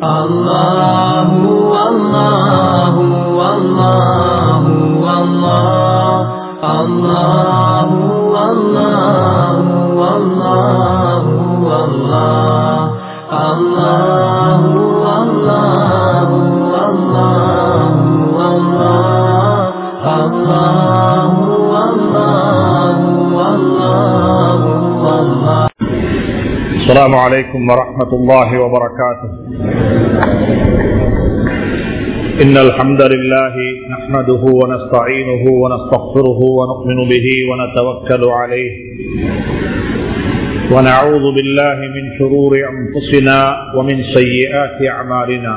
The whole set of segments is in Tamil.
الله والله والله والله الله والله والله والله الله والله والله والله الله والله والله والله السلام عليكم ورحمة الله وبركاته إن الحمد لله نحمده ونستعينه ونستغفره ونؤمن به ونتوكل عليه ونعوذ بالله من شرور أنفسنا ومن سيئات أعمالنا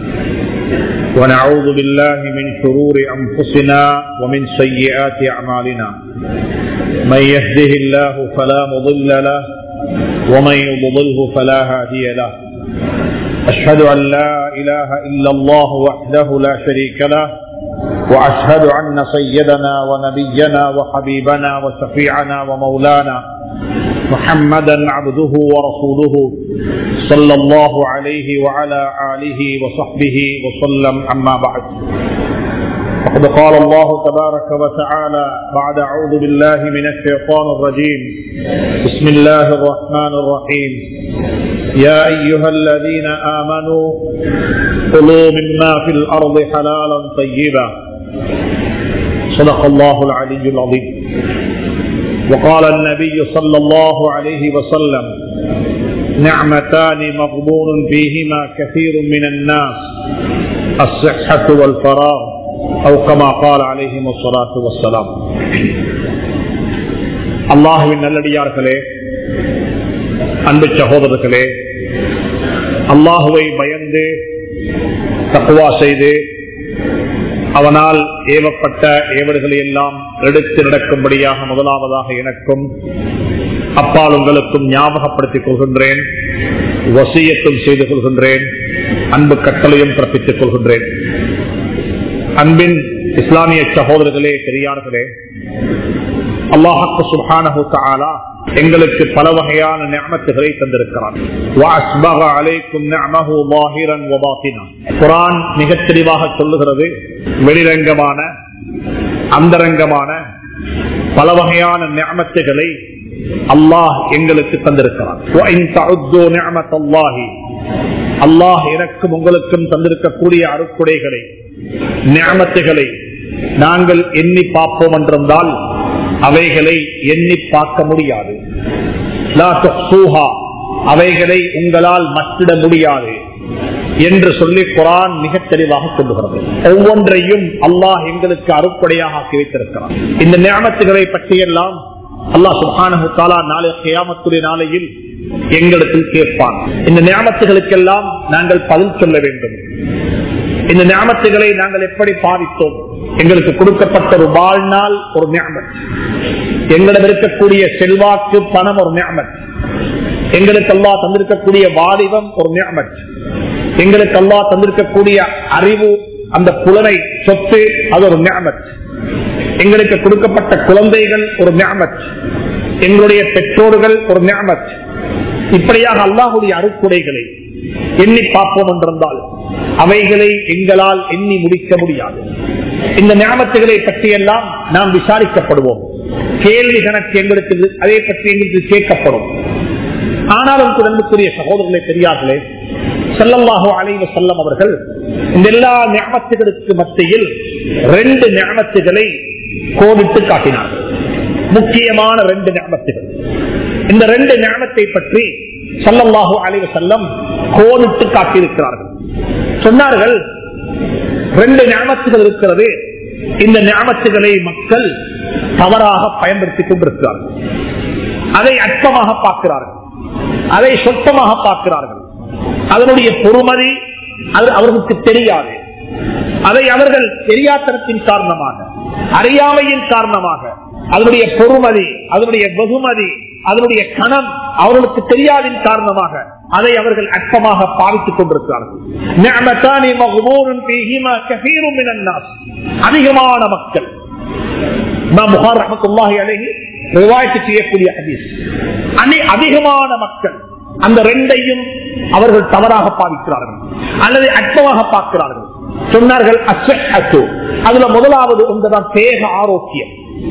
ونعوذ بالله من شرور أنفسنا ومن سيئات أعمالنا من يهده الله فلا مضل له ومن يضلله فلا هادي له أشهد أن لا إله إلا الله وحده لا شريك له وأشهد أن سيدنا ونبينا وحبيبنا وشفيعنا ومولانا محمدا عبده ورسوله صلى الله عليه وعلى آله وصحبه وسلم أما بعد وقد قال الله تبارك وتعالى بعد أعوذ بالله من الشيطان الرجيم بسم الله الرحمن الرحيم يا أيها الذين آمنوا كلوا مما في الأرض حلالا طيبا صدق الله العلي العظيم وقال النبي صلى الله عليه وسلم نعمتان مغبون فيهما كثير من الناس الصحة والفراغ أو كما قال عليهم الصلاة والسلام அல்லாஹுவின் நல்லடியார்களே அன்பு சகோதரர்களே அல்லாஹுவை பயந்து தக்குவா செய்து அவனால் ஏவப்பட்ட ஏவல்களை எல்லாம் எடுத்து நடக்கும்படியாக முதலாவதாக எனக்கும் அப்பால் உங்களுக்கும் ஞாபகப்படுத்திக் கொள்கின்றேன் வசியத்தும் செய்து கொள்கின்றேன் அன்பு கட்டளையும் பிறப்பித்துக் கொள்கின்றேன் அன்பின் இஸ்லாமிய சகோதரர்களே பெரியார்களே அல்லாஹாக்கு சுபானு தாலா எங்களுக்கு பல வகையான நியமத்துகளை தந்திருக்கிறார் குரான் மிக தெளிவாக சொல்லுகிறது வெளிரங்கமான அந்தரங்கமான பல வகையான நியமத்துகளை அல்லாஹ் எங்களுக்கு தந்திருக்கிறார் அல்லாஹ் எனக்கும் உங்களுக்கும் தந்திருக்கக்கூடிய அருக்குடைகளை நியமத்துகளை நாங்கள் எண்ணி பார்ப்போம் என்றிருந்தால் அவைகளை எண்ணி பார்க்க முடியாது அவைகளை உங்களால் மற்றிட முடியாது என்று சொல்லி குரான் மிக தெளிவாக சொல்லுகிறது ஒவ்வொன்றையும் அல்லாஹ் எங்களுக்கு அறுப்படையாக ஆக்கி வைத்திருக்கிறார் இந்த நியமத்துகளை பற்றியெல்லாம் அல்லாஹ் சுபானு நாளை கியாமத்துடைய நாளையில் எங்களிடத்தில் கேட்பான் இந்த நியமத்துகளுக்கெல்லாம் நாங்கள் பதில் சொல்ல வேண்டும் இந்த ஞாபகத்துகளை நாங்கள் எப்படி பாதித்தோம் எங்களுக்கு கொடுக்கப்பட்ட ஒரு வாழ்நாள் ஒரு ஞாபகம் எங்களிடம் இருக்கக்கூடிய செல்வாக்கு பணம் ஒரு ஞாபகம் எங்களுக்கு அல்லா தந்திருக்கக்கூடிய வாலிபம் ஒரு ஞாபகம் எங்களுக்கு அல்லா தந்திருக்கக்கூடிய அறிவு அந்த புலனை சொத்து அது ஒரு ஞாபகம் எங்களுக்கு கொடுக்கப்பட்ட குழந்தைகள் ஒரு ஞாபகம் எங்களுடைய பெற்றோர்கள் ஒரு ஞாபகம் இப்படியாக அல்லாஹுடைய அறுக்குடைகளை எண்ணி பார்ப்போம் என்றிருந்தால் அவைகளை எங்களால் எண்ணி முடிக்க முடியாது இந்த ஞாபகத்துகளை பற்றியெல்லாம் நாம் விசாரிக்கப்படுவோம் கேள்வி கணக்கு எங்களுக்கு அதை பற்றி எங்களுக்கு கேட்கப்படும் ஆனாலும் குழந்தைக்குரிய சகோதரர்களை பெரியார்களே செல்லல்லாஹோ அலைவ செல்லம் அவர்கள் இந்த எல்லா ஞாபகத்துகளுக்கு மத்தியில் ரெண்டு ஞாபகத்துகளை கோடிட்டு காட்டினார்கள் முக்கியமான ரெண்டு ஞாபகத்துகள் இந்த ரெண்டு ஞாபகத்தை பற்றி சல்லல்லாஹு அலைவ செல்லம் கோடிட்டு காட்டியிருக்கிறார்கள் சொன்னார்கள் ரெண்டு ஞாபகத்துகள் இருக்கிறது இந்த ஞாபகத்துகளை மக்கள் தவறாக பயன்படுத்திக் கொண்டிருக்கிறார்கள் அதை அற்பமாக பார்க்கிறார்கள் அதை சொத்தமாக பார்க்கிறார்கள் அதனுடைய பொறுமதி அது அவர்களுக்கு தெரியாது அதை அவர்கள் தெரியாத்தனத்தின் காரணமாக அறியாமையின் காரணமாக அதனுடைய பொறுமதி அதனுடைய வெகுமதி அதனுடைய கணம் அவர்களுக்கு தெரியாதின் காரணமாக அதை அவர்கள் அற்பமாக பாவித்துக் கொண்டிருக்கிறார்கள் நிஅமத்தானி மக்பூரன் ஃபீஹிமா கஸீரும் மினன் நாஸ். அதிகமான மக்கள் இமாம் புகார் ரஹ்மத்துல்லாஹி அலைஹி ரிவாயத்து செய்யக்கூடிய ஹதீஸ் அனி அதிகமான மக்கள் அந்த ரெண்டையும் அவர்கள் தவறாக பாவிக்கிறார்கள் அல்லது அற்பமாக பார்க்கிறார்கள் சொன்னார்கள் அஸ்ஸஹத்து. அதுல முதலாவது ஒன்றுதான் தேக ஆரோக்கியம்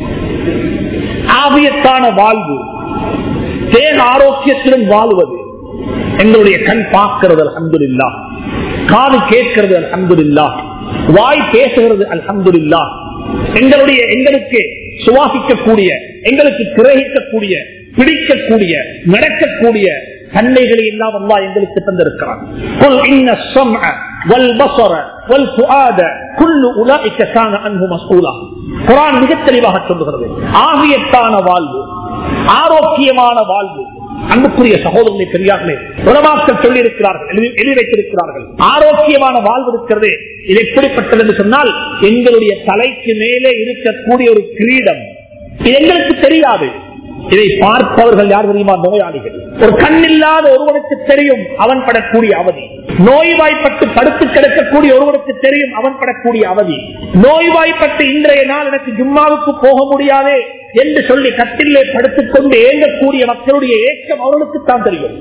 ஆவியத்தான வாழ்வு தேக ஆரோக்கியத்திலும் வாழுவது எங்களுடைய கண் பார்க்கிறது அல்ஹம்துலில்லா காது கேட்கிறது அல்ஹம்துலில்லா வாய் பேசுகிறது அல்ஹம்துலில்லா எங்களுடைய எங்களுக்கு சுவாசிக்கக்கூடிய எங்களுக்கு கிரகிக்கக்கூடிய பிடிக்கக்கூடிய நடக்கக்கூடிய தன்மைகளை எல்லாம் அல்லா எங்களுக்கு தந்திருக்கிறான் قل إن السمع والبصر والفؤاد كل أولئك كان عنه مسؤولا குரான் மிக தெளிவாக சொல்லுகிறது ஆகியத்தான வாழ்வு ஆரோக்கியமான வாழ்வு அன்புக்குரிய சகோதரனை பெரியார்களே உலமாக்கள் சொல்லி இருக்கிறார்கள் எழுதி வைத்திருக்கிறார்கள் ஆரோக்கியமான வாழ்வு இருக்கிறது இது எப்படிப்பட்டது என்று சொன்னால் எங்களுடைய தலைக்கு மேலே இருக்கக்கூடிய ஒரு கிரீடம் இது எங்களுக்கு தெரியாது இதை பார்ப்பவர்கள் யார் தெரியுமா நோயாளிகள் ஒரு கண்ணில்லாத ஒருவனுக்கு தெரியும் அவன் படக்கூடிய அவதி நோய்வாய்ப்பட்டு படுத்து கிடக்கக்கூடிய ஒருவனுக்கு தெரியும் அவன் படக்கூடிய அவதி நோய்வாய்ப்பட்டு இன்றைய நாள் எனக்கு ஜும்மாவுக்கு போக முடியாதே என்று சொல்லி கட்டிலே படுத்துக் கொண்டு ஏங்கக்கூடிய மக்களுடைய ஏக்கம் அவர்களுக்கு தான் தெரியும்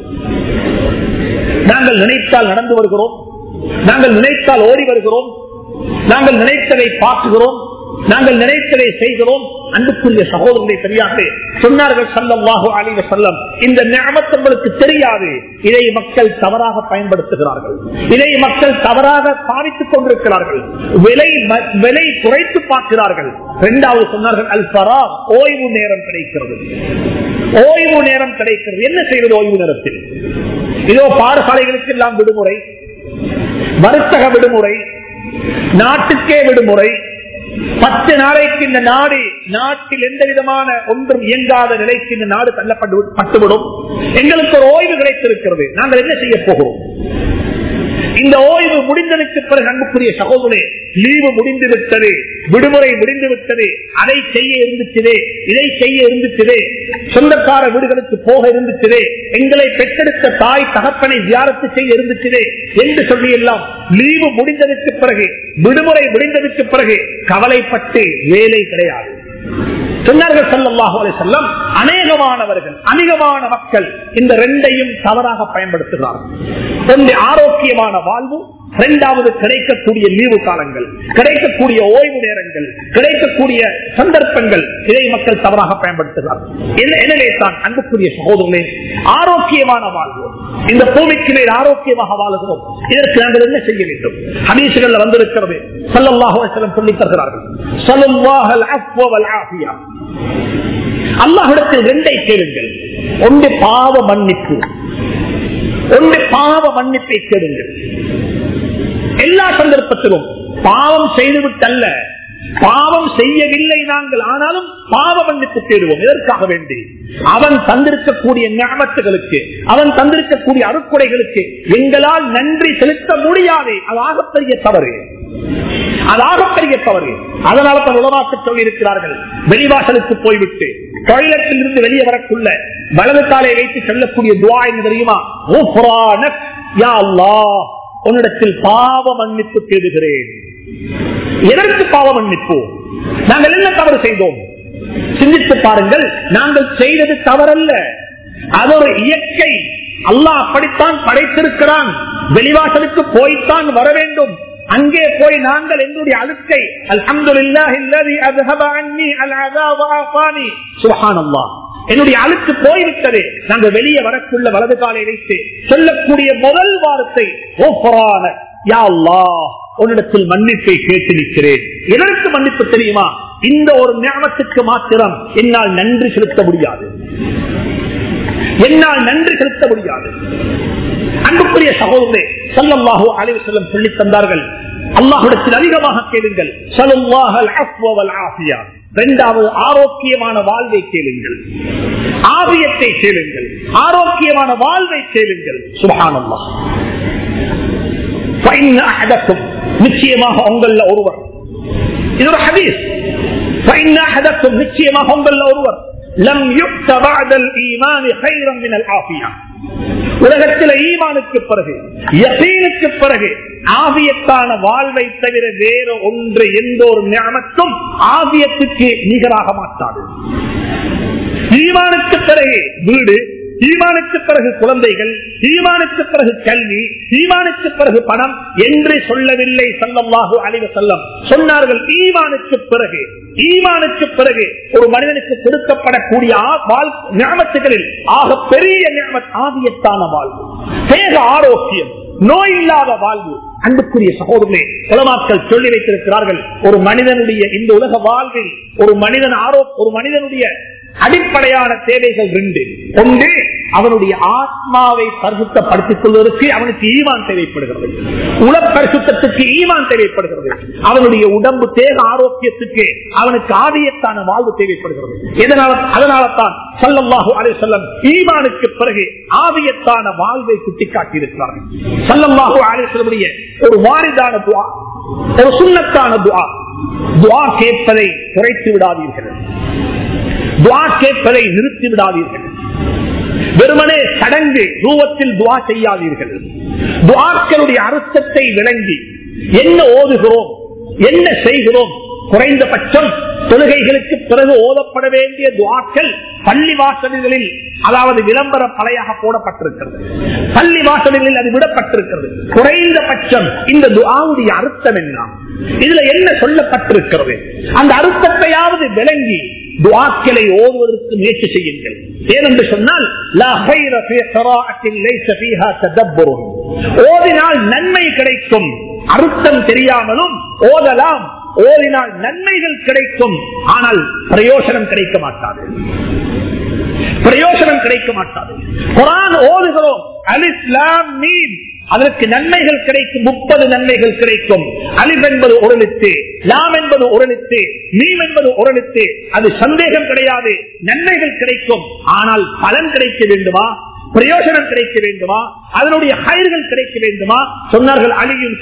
நாங்கள் நினைத்தால் நடந்து வருகிறோம் நாங்கள் நினைத்தால் ஓடி வருகிறோம் நாங்கள் நினைத்ததை பார்க்குகிறோம் நாங்கள் நினைத்ததை செய்கிறோம் அன்புக்குரிய சகோதரனை தெரியாது சொன்னார்கள் சல்லல்லாஹு அலைவ செல்லம் இந்த ஞாபகம் உங்களுக்கு தெரியாது இதை மக்கள் தவறாக பயன்படுத்துகிறார்கள் இதை மக்கள் தவறாக பாவித்துக் கொண்டிருக்கிறார்கள் விலை ம- விலை குறைத்து பார்க்கிறார்கள் இரண்டாவது சொன்னார்கள் அல் பரா ஓய்வு நேரம் கிடைக்கிறது ஓய்வு நேரம் கிடைக்கிறது என்ன செய்வது ஓய்வு நேரத்தில் இதோ பாடசாலைகளுக்கு எல்லாம் விடுமுறை வர்த்தக விடுமுறை நாட்டுக்கே விடுமுறை பத்து நாளைக்கு இந்த நாடு நாட்டில் எந்த விதமான ஒன்றும் இயங்காத நிலைக்கு இந்த நாடு தள்ளப்பட்டு பட்டுவிடும் எங்களுக்கு ஒரு ஓய்வு கிடைத்திருக்கிறது நாங்கள் என்ன செய்ய போகிறோம் இந்த ஓய்வு முடிந்ததற்கு பிறகு அன்புக்குரிய சகோதரே லீவு முடிந்து விட்டது விடுமுறை முடிந்து விட்டது அதை செய்ய இருந்துச்சுதே இதை செய்ய இருந்துச்சுதே சொந்தக்கார வீடுகளுக்கு போக இருந்துச்சுதே எங்களை பெற்றெடுத்த தாய் தகப்பனை தியாரத்து செய்ய இருந்துச்சுதே என்று சொல்லி எல்லாம் லீவு முடிந்ததற்கு பிறகு விடுமுறை முடிந்ததற்கு பிறகு கவலைப்பட்டு வேலை கிடையாது சொன்னார்கள் ஸல்லல்லாஹு அலைஹி வஸல்லம் அநேகமானவர்கள் அதிகமான மக்கள் இந்த ரெண்டையும் தவறாக பயன்படுத்துகிறார்கள் ஒன்று ஆரோக்கியமான வாழ்வு இரண்டாவது கிடைக்கக்கூடிய லீவு காலங்கள் கிடைக்கக்கூடிய ஓய்வு நேரங்கள் கிடைக்கக்கூடிய சந்தர்ப்பங்கள் இதை மக்கள் தவறாக பயன்படுத்துகிறார்கள் என்ன- எனவே தான் அன்புக்குரிய சகோதரர்களே ஆரோக்கியமான வாழ்வு இந்த பூமிக்கு மேல் ஆரோக்கியமாக வாழுகிறோம் இதற்கு நாங்கள் என்ன செய்ய வேண்டும் ஹதீசுகள் வந்திருக்கிறது ஸல்லல்லாஹு அலைஹி வஸல்லம் சொல்லித் தருகிறார்கள் ஸல்லல்லாஹல் அஃப்வ வல் ஆஃபியா அல்லாஹிடத்தில் ரெண்டை கேளுங்கள் ஒன்று பாவ மன்னிப்பு ஒன்று பாவ மன்னிப்பை கேளுங்கள் எல்லா சந்தர்ப்பத்திலும் பாவம் செய்துவிட்டல்ல பாவம் செய்யவில்லை நாங்கள் ஆனாலும் பாவ மன்னிப்பு தேடுவோம் எதற்காக வேண்டி அவன் தந்திருக்கக்கூடிய ஞாபகத்துகளுக்கு அவன் தந்திருக்கக்கூடிய அறுக்குடைகளுக்கு எங்களால் நன்றி செலுத்த முடியாது அது ஆகப்பெரிய தவறு அது ஆகப்பெரிய தவறு அதனால தான் உலமாக்க சொல்லி இருக்கிறார்கள் வெளிவாசலுக்கு போய்விட்டு டாய்லெட்டில் இருந்து வெளியே வரக்குள்ள வலது காலை வைத்து சொல்லக்கூடிய துவா என்ன தெரியுமா "குஃப்ரானக் யா அல்லாஹ், உன்னிடத்தில் பாவ மன்னிப்பு தேடுகிறேன் எதற்கு பாவ மன்னிப்பு நாங்கள் என்ன தவறு செய்தோம் சிந்தித்து பாருங்கள் நாங்கள் செய்தது தவறல்ல அது ஒரு இயற்கை அல்லாஹ் அப்படித்தான் படைத்திருக்கிறான் வெளிவாசலுக்கு போய்த்தான் வர வேண்டும் அங்கே போய் நாங்கள் எங்களுடைய அழுக்கை அல்ஹம்துலில்லாஹி அல்லதி அஸ்ஹப அன்னி அல்அதா வஆஃபானி சுப்ஹானல்லாஹ் என்னுடைய அழுக்கு போய்விட்டது நாங்க வெளியே வரக்குள்ள வலது காலை வைத்து சொல்லக்கூடிய முதல் வார்த்தை "ஓஃபரான, யா அல்லாஹ், உன்னிடத்தில் மன்னிப்பை கேட்டு நிற்கிறேன் எதற்கு மன்னிப்பு தெரியுமா இந்த ஒரு ஞாபகத்துக்கு மாத்திரம் என்னால் நன்றி செலுத்த முடியாது என்னால் நன்றி செலுத்த முடியாது அன்புக்குரிய சகோதரே சல்லல்லாஹு அலைஹி வஸல்லம் சொல்லி தந்தார்கள் அல்லாஹ்விடத்தில் அதிகமாக கேளுங்கள் ஸல்லல்லாஹல் அஃப்வ வல் ஆஃபியா இரண்டாவது ஆரோக்கியமான வாழ்வை கேளுங்கள் ஆவியத்தை கேளுங்கள் ஆரோக்கியமான வாழ்வை கேளுங்கள் சுபஹானல்லாஹ் فإن أحدكم நிச்சயமாக உங்கள ஒருவர் இது ஒரு ஹதீஸ் فإن أحدكم நிச்சயமாக உங்கள ஒருவர் لم يؤت بعد الإيمان خيرا من العافية உலகத்தில் ஈமானுக்கு பிறகு யசீனுக்கு பிறகு ஆவியத்தான வாழ்வை தவிர வேற ஒன்று எந்த ஒரு ஞானத்தும் ஆவியத்துக்கு நிகராக மாட்டாது ஈமானுக்கு பிறகு வீடு ஈமானுக்கு பிறகு குழந்தைகள் ஈமானுக்கு பிறகு கல்வி ஈமானுக்கு பிறகு பணம் என்று சொல்லவில்லை சல்லல்லாஹு அலைவ செல்லம் சொன்னார்கள் ஈமானுக்கு பிறகு ஈமானுக்கு பிறகு ஒரு மனிதனுக்கு கொடுக்கப்படக்கூடிய ஞாபகத்துகளில் ஆக பெரிய ஞாபகம் ஆதியத்தான வாழ்வு தேக ஆரோக்கியம் நோய் இல்லாத வாழ்வு அன்புக்குரிய சகோதரர்களே உலமாக்கள் சொல்லி வைத்திருக்கிறார்கள் ஒரு மனிதனுடைய இந்த உலக வாழ்வில் ஒரு மனிதன் ஆரோ ஒரு மனிதனுடைய அடிப்படையான தேவைகள் ரெண்டு ஒன்று அவனுடைய ஆத்மாவை பரிசுத்தப்படுத்திக் கொள்வதற்கு அவனுக்கு ஈமான் தேவைப்படுகிறது உல பரிசுத்தத்துக்கு ஈமான் தேவைப்படுகிறது அவனுடைய உடம்பு தேக ஆரோக்கியத்துக்கு அவனுக்கு ஆதியத்தான வாழ்வு தேவைப்படுகிறது இதனால அதனால தான் சல்லல்லாஹு அலை செல்லம் ஈமானுக்கு பிறகு ஆதியத்தான வாழ்வை சுட்டிக்காட்டி இருக்கிறார்கள் சல்லல்லாஹு அலை செல்லமுடைய ஒரு வாரிதான துவா ஒரு சுண்ணத்தான துவா துவா கேட்பதை குறைத்து விடாதீர்கள் துவா கேட்பதை நிறுத்தி விடாதீர்கள் வெறுமனே சடங்கு ரூபத்தில் துவா செய்யாதீர்கள் துவாக்களுடைய அர்த்தத்தை விளங்கி என்ன ஓதுகிறோம் என்ன செய்கிறோம் குறைந்தபட்சம் தொழுகைகளுக்கு பிறகு ஓதப்பட வேண்டிய துவாக்கள் பள்ளி வாசல்களில் அதாவது விளம்பர பலையாக போடப்பட்டிருக்கிறது பள்ளி வாசல்களில் அது விடப்பட்டிருக்கிறது குறைந்தபட்சம் இந்த துவாவுடைய அர்த்தம் என்ன இதுல என்ன சொல்லப்பட்டிருக்கிறது அந்த அர்த்தத்தையாவது விளங்கி துவாக்களை ஓதுவதற்கு முயற்சி செய்யுங்கள் ஏனென்று சொன்னால் ஓதினால் நன்மை கிடைக்கும் அர்த்தம் தெரியாமலும் ஓதலாம் ஓதினால் நன்மைகள் கிடைக்கும் ஆனால் பிரயோசனம் கிடைக்க மாட்டாது பிரயோசனம் கிடைக்க மாட்டாது குரான் ஓதுகிறோம் அலிஸ்லாம் மீன் அதற்கு நன்மைகள் கிடைக்கும் முப்பது நன்மைகள் கிடைக்கும் அலிப் என்பது ஒரு எழுத்து லாம் என்பது ஒரு எழுத்து மீம் என்பது ஒரு எழுத்து அது சந்தேகம் கிடையாது நன்மைகள் கிடைக்கும் ஆனால் பலன் கிடைக்க வேண்டுமா பிரயோஜனம் கிடைக்க வேண்டுமா அதனுடைய கயிர்கள் கிடைக்க வேண்டுமா சொன்னார்கள் அலியும்